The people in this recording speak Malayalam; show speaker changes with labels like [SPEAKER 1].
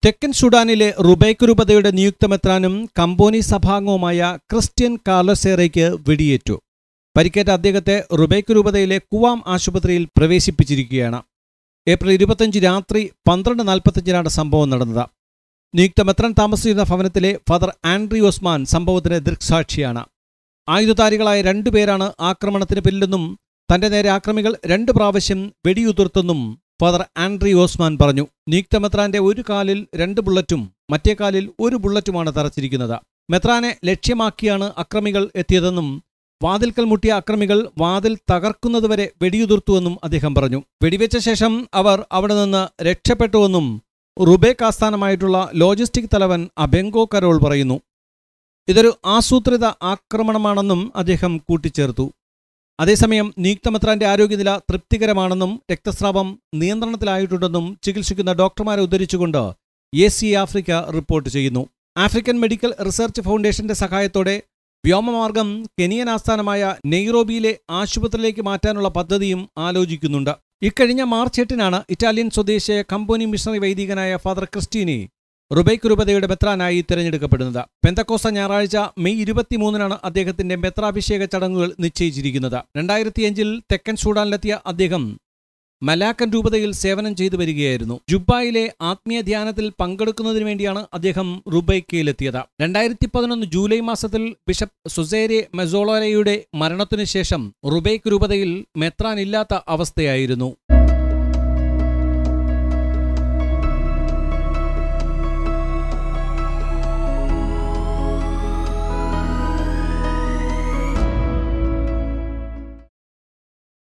[SPEAKER 1] തെക്കൻ സുഡാനിലെ റുബൈക്ക് രൂപതയുടെ നിയുക്തമെത്രാനും കമ്പോനി സഭാംഗവുമായ ക്രിസ്ത്യൻ കാർലോസേറയ്ക്ക് വെടിയേറ്റു പരിക്കേറ്റ അദ്ദേഹത്തെ റുബൈക്ക് രൂപതയിലെ കുവാം ആശുപത്രിയിൽ പ്രവേശിപ്പിച്ചിരിക്കുകയാണ് ഏപ്രിൽ ഇരുപത്തഞ്ച് രാത്രി പന്ത്രണ്ട് നാൽപ്പത്തഞ്ചിനാണ് സംഭവം നടന്നത് നിയുക്ത മെത്രാൻ താമസിച്ചിരുന്ന ഭവനത്തിലെ ഫാദർ ആൻഡ്രി ഓസ്മാൻ സംഭവത്തിന് ദൃക്സാക്ഷിയാണ് ആയുധധാരികളായ രണ്ടുപേരാണ് ആക്രമണത്തിന് പിന്നിലെന്നും തന്റെ നേരെ ആക്രമികൾ രണ്ട് പ്രാവശ്യം വെടിയുതിർത്തെന്നും ഫാദർ ആൻഡ്രി ഓസ്മാൻ പറഞ്ഞു നിയുക്ത മെത്രാന്റെ ഒരു കാലിൽ രണ്ട് ബുള്ളറ്റും മറ്റേ കാലിൽ ഒരു ബുള്ളറ്റുമാണ് തറച്ചിരിക്കുന്നത് മെത്രാനെ ലക്ഷ്യമാക്കിയാണ് അക്രമികൾ എത്തിയതെന്നും വാതിൽക്കൽ മുട്ടിയ അക്രമികൾ വാതിൽ തകർക്കുന്നതുവരെ വെടിയുതിർത്തുവെന്നും അദ്ദേഹം പറഞ്ഞു വെടിവെച്ച ശേഷം അവർ അവിടെ നിന്ന് രക്ഷപ്പെട്ടുവെന്നും റുബേക്ക് ആസ്ഥാനമായിട്ടുള്ള ലോജിസ്റ്റിക് തലവൻ അബെങ്കോ കരോൾ പറയുന്നു ഇതൊരു ആസൂത്രിത ആക്രമണമാണെന്നും അദ്ദേഹം കൂട്ടിച്ചേർത്തു അതേസമയം നിയുക്തമെത്രാന്റെ ആരോഗ്യനില തൃപ്തികരമാണെന്നും രക്തസ്രാവം നിയന്ത്രണത്തിലായിട്ടുണ്ടെന്നും ചികിത്സിക്കുന്ന ഡോക്ടർമാരെ ഉദ്ധരിച്ചുകൊണ്ട് എ സി ആഫ്രിക്ക റിപ്പോർട്ട് ചെയ്യുന്നു ആഫ്രിക്കൻ മെഡിക്കൽ റിസർച്ച് ഫൗണ്ടേഷന്റെ സഹായത്തോടെ വ്യോമമാർഗം കെനിയൻ ആസ്ഥാനമായ നെയ്റോബിയിലെ ആശുപത്രിയിലേക്ക് മാറ്റാനുള്ള പദ്ധതിയും ആലോചിക്കുന്നുണ്ട് ഇക്കഴിഞ്ഞ മാർച്ച് എട്ടിനാണ് ഇറ്റാലിയൻ സ്വദേശിയായ കമ്പോനി മിഷണറി വൈദികനായ ഫാദർ ക്രിസ്റ്റീനെ റുബൈക്ക് രൂപതയുടെ മെത്രാനായി തിരഞ്ഞെടുക്കപ്പെടുന്നത് പെന്തക്കോസ ഞായറാഴ്ച മെയ് ഇരുപത്തിമൂന്നിനാണ് അദ്ദേഹത്തിന്റെ മെത്രാഭിഷേക ചടങ്ങുകൾ നിശ്ചയിച്ചിരിക്കുന്നത് രണ്ടായിരത്തിയഞ്ചിൽ തെക്കൻ സൂഡാനിലെത്തിയ അദ്ദേഹം മലാക്കൻ രൂപതയിൽ സേവനം ചെയ്തു വരികയായിരുന്നു ജുബായിലെ ആത്മീയ ധ്യാനത്തിൽ പങ്കെടുക്കുന്നതിന് വേണ്ടിയാണ് അദ്ദേഹം റുബൈക്കയിലെത്തിയത് രണ്ടായിരത്തി പതിനൊന്ന് ജൂലൈ മാസത്തിൽ ബിഷപ്പ് സുസേരെ മെസോളോരയുടെ മരണത്തിനു ശേഷം റുബൈക്ക് രൂപതയിൽ മെത്രാനില്ലാത്ത അവസ്ഥയായിരുന്നു